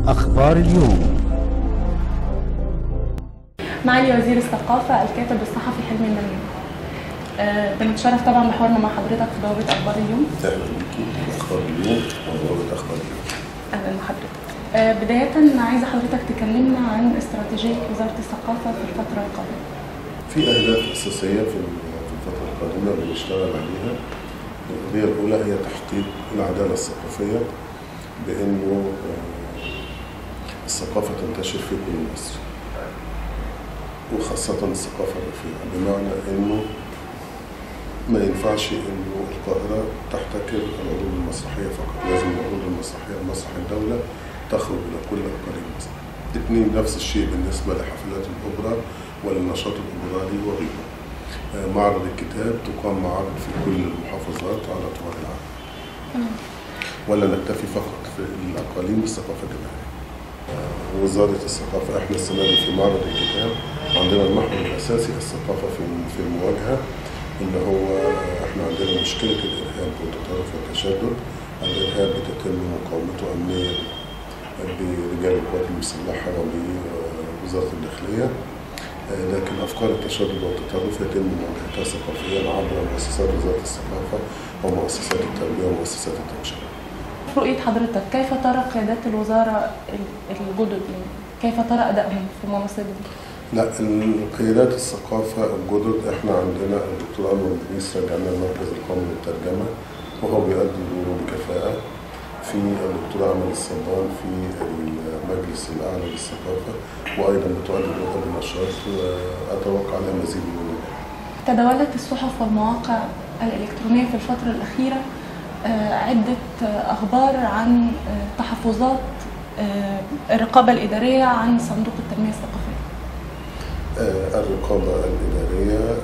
أخبار اليوم معالي وزير الثقافة الكاتب الصحفي حلمي النمير آه، بنتشرف طبعا بحوارنا مع حضرتك في بوابة أخبار اليوم اهلا بيكي اخبار اليوم وبوابه اخبار اليوم أهلا بحضرتك آه، بداية عايزة حضرتك تكلمنا عن استراتيجية وزارة الثقافة في الفترة القادمة في اهداف اساسيه في في الفتره القادمه بنشتغل عليها القضيه الاولى هي تحقيق العداله الثقافيه بانه آه، الثقافه تنتشر في كل مصر وخاصه الثقافه الرفيعه بمعنى انه ما ينفعش انه القاهره تحتكر العروض المسرحيه فقط لازم العروض المسرحيه مسرح الدوله تخرج الى كل اقاليم مصر. اثنين نفس الشيء بالنسبه لحفلات الاوبرا والنشاط الاوبرالي وغيره. آه، معرض الكتاب تقام معارض في كل المحافظات على طوال العام. ولا نكتفي فقط في الاقاليم بالثقافه الجماعيه. آه، وزاره الثقافه احنا السنه دي في معرض الكتاب عندنا المحور الاساسي الثقافه في في المواجهه اللي هو آه، احنا عندنا مشكله الارهاب والتطرف والتشدد الارهاب بتتم مقاومته امنيا برجال القوات المسلحه وبوزاره الداخليه آه، لكن افكار التشدد والتطرف يتم مواجهتها ثقافيا عبر مؤسسات وزاره الثقافه ومؤسسات التربيه ومؤسسات التنشئه. رؤية حضرتك كيف ترى قيادات الوزارة ال- الجدد يعني كيف ترى أدائهم في مناصبهم؟ لا القيادات الثقافة الجدد احنا عندنا الدكتور أنور إدريس رجعنا المركز القومي للترجمة وهو بيؤدي دوره بكفاءة في الدكتور عمل الصبان في المجلس الأعلى للثقافة وأيضا بتؤدي دورها بنشاط وأتوقع لها مزيد من النجاح. تداولت الصحف والمواقع الإلكترونية في الفترة الأخيرة آه، عدة آه، أخبار عن آه، تحفظات آه، الرقابة الإدارية عن صندوق التنمية الثقافية آه، الرقابة الإدارية آه،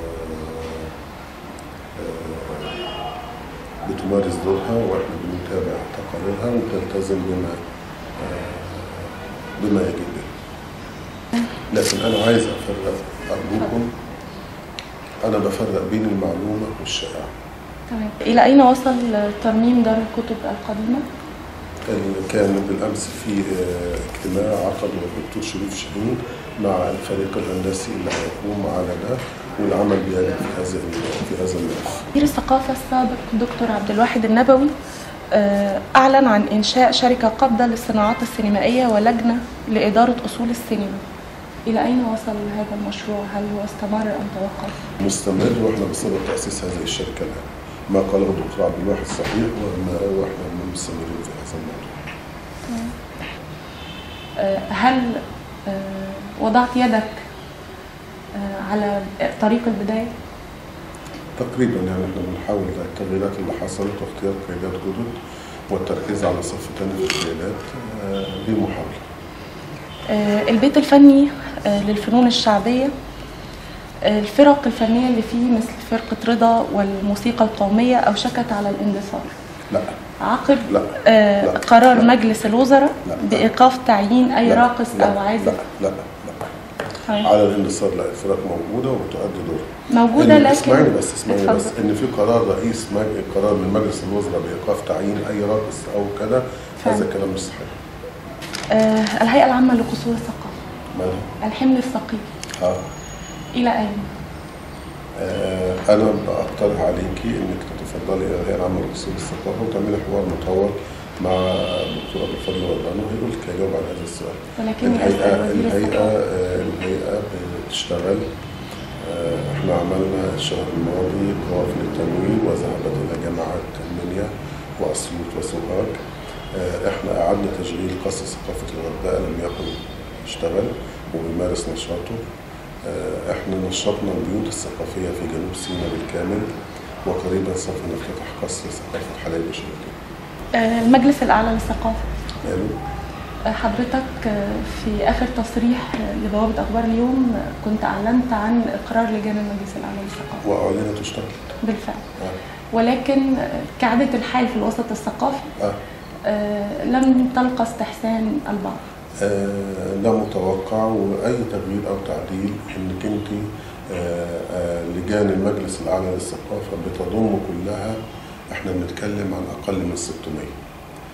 آه، بتمارس دورها واحنا بنتابع تقاريرها وتلتزم بما آه، بما يجب به. لكن أنا عايز أفرق أرجوكم أنا بفرق بين المعلومة والشائعة. تمام إلى أين وصل ترميم دار الكتب القديمة؟ اللي كان بالامس في آه، اجتماع عقده الدكتور شريف شاهين مع الفريق الهندسي اللي هيقوم على ده والعمل بيجب في هذا في هذا الملف. وزير الثقافة السابق دكتور عبد الواحد النبوي آه، أعلن عن إنشاء شركة قابضة للصناعات السينمائية ولجنة لإدارة أصول السينما إلى أين وصل هذا المشروع؟ هل هو استمر أم توقف؟ مستمر واحنا بصدد تاسيس هذه الشركه الان. ما قاله الدكتور عبد الواحد صحيح وما واحنا مستمرين في هذا الموضوع. آه، هل آه، وضعت يدك آه، على طريق البداية؟ تقريبا يعني احنا بنحاول التغييرات اللي حصلت واختيار قيادات جدد والتركيز على صف تاني في القيادات آه، دي محاوله. آه، البيت الفني آه، للفنون الشعبية آه، الفرق الفنية اللي فيه مثل فرقة رضا والموسيقى القومية أوشكت على الاندثار لا عقب لا آه، لا. قرار لا. مجلس الوزراء لا. بإيقاف تعيين أي لا. راقص لا. أو عازف لا لا لا تمام. على الاندثار لا الفرق موجوده وبتؤدي دورها موجودة إن- لكن اسمعني بس اسمعني بس اتفضل. ان في قرار رئيس مج... قرار من مجلس الوزراء بايقاف تعيين اي راقص او كذا هذا فعلا. كلام مش صحيح آه، الهيئة العامة لقصور الثقافة مالها؟ الحمل الثقيل اه إلى أين؟ آه، انا بقترح عليكي انك تتفضلي الى الهيئه العامه لقصور الثقافه وتعملي حوار مطول مع الدكتور ابو الفضل وردانو هيقول لك هيجاوب على هذا السؤال. ولكني الهيئه أسأل وزير الهيئه الثقافة آه، الهيئه بتشتغل آه، احنا عملنا الشهر الماضي قوافل التمويل وذهبت الى جامعات المنيا واسيوط وسوهاج آه، احنا اعدنا تشغيل قصر ثقافه الغردقه لم يكن اشتغل وبيمارس نشاطه آه، احنا نشطنا البيوت الثقافيه في جنوب سيناء بالكامل وقريبا سوف نفتتح قصر ثقافه حلايب وشركه آه، المجلس الأعلى للثقافة قالوا آه، حضرتك آه، في آخر تصريح آه، لبوابة أخبار اليوم آه، كنت أعلنت عن إقرار لجان المجلس الأعلى للثقافة واعلنت واشتغلت بالفعل آه. ولكن آه، كعادة الحال في الوسط الثقافي آه. آه، لم تلقى استحسان البعض آه، ده متوقع واي تغيير او تعديل انك انت آه، آه، لجان المجلس الاعلى للثقافه بتضم كلها احنا بنتكلم عن اقل من 600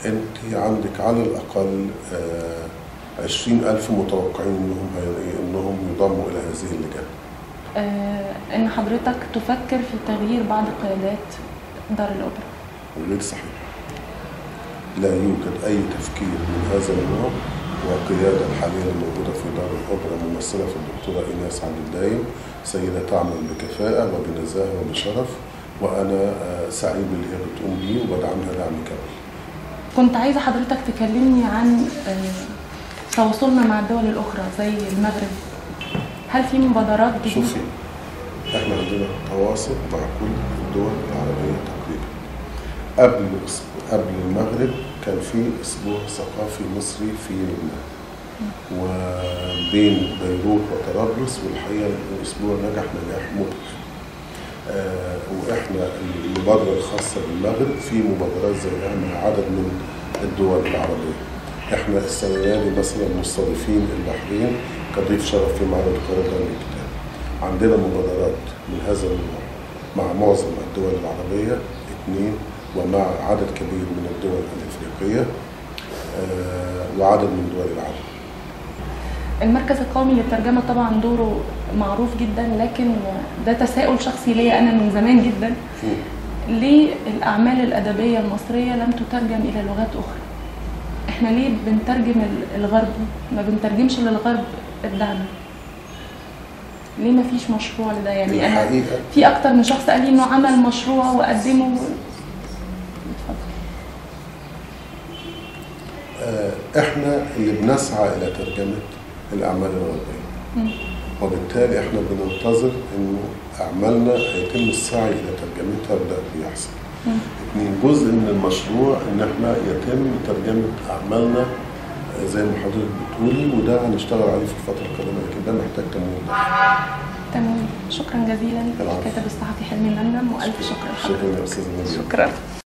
انت عندك على الاقل عشرين ألف متوقعين انهم هي- انهم يضموا الى هذه اللجان آه، ان حضرتك تفكر في تغيير بعض قيادات دار الاوبرا غير صحيح لا يوجد اي تفكير من هذا النوع والقياده الحاليه الموجوده في دار الاوبرا ممثله في الدكتوره ايناس عبد الدايم سيده تعمل بكفاءه وبنزاهه وبشرف وانا آه، سعيد باللي هي بتقوم بيه وبدعمها دعم كامل كنت عايزه حضرتك تكلمني عن آه، تواصلنا مع الدول الاخرى زي المغرب هل في مبادرات جديده شوفي احنا عندنا تواصل مع كل الدول العربية تقريبا قبل أسبوع- قبل المغرب كان في اسبوع ثقافي مصري في لبنان وبين بيروت وطرابلس والحقيقة الاسبوع نجح نجاح مبهر آه واحنا المبادرة الخاصة بالمغرب في مبادرات زيها مع عدد من الدول العربية احنا السنة دي مثلا مستضيفين البحرين كضيف شرف في معرض القاهرة للكتاب عندنا مبادرات من هذا النوع مع معظم الدول العربية اثنين ومع عدد كبير من الدول الإفريقية آه، وعدد من دول العالم المركز القومي للترجمه طبعا دوره معروف جدا لكن ده تساؤل شخصي ليا انا من زمان جدا ليه الاعمال الادبيه المصريه لم تترجم الى لغات اخرى احنا ليه بنترجم ال- الغرب ما بنترجمش للغرب الدعم ليه ما فيش مشروع لده يعني انا الحقيقة في اكتر من شخص قال لي انه عمل مشروع وقدمه اتفضل. آه، احنا اللي بنسعى الى ترجمه الاعمال الغربيه مم. وبالتالي احنا بننتظر انه اعمالنا هيتم السعي الى ترجمتها وده بيحصل مم. اتنين جزء من المشروع ان احنا يتم ترجمه اعمالنا آه، زي ما حضرتك بتقولي وده هنشتغل عليه في الفتره القادمه لكن ده محتاج تمويل تمام شكرا جزيلا العفو. الكاتب الصحفي حلمي منم والف شكر لحضرتك شكرا يا استاذ نبيل شكرا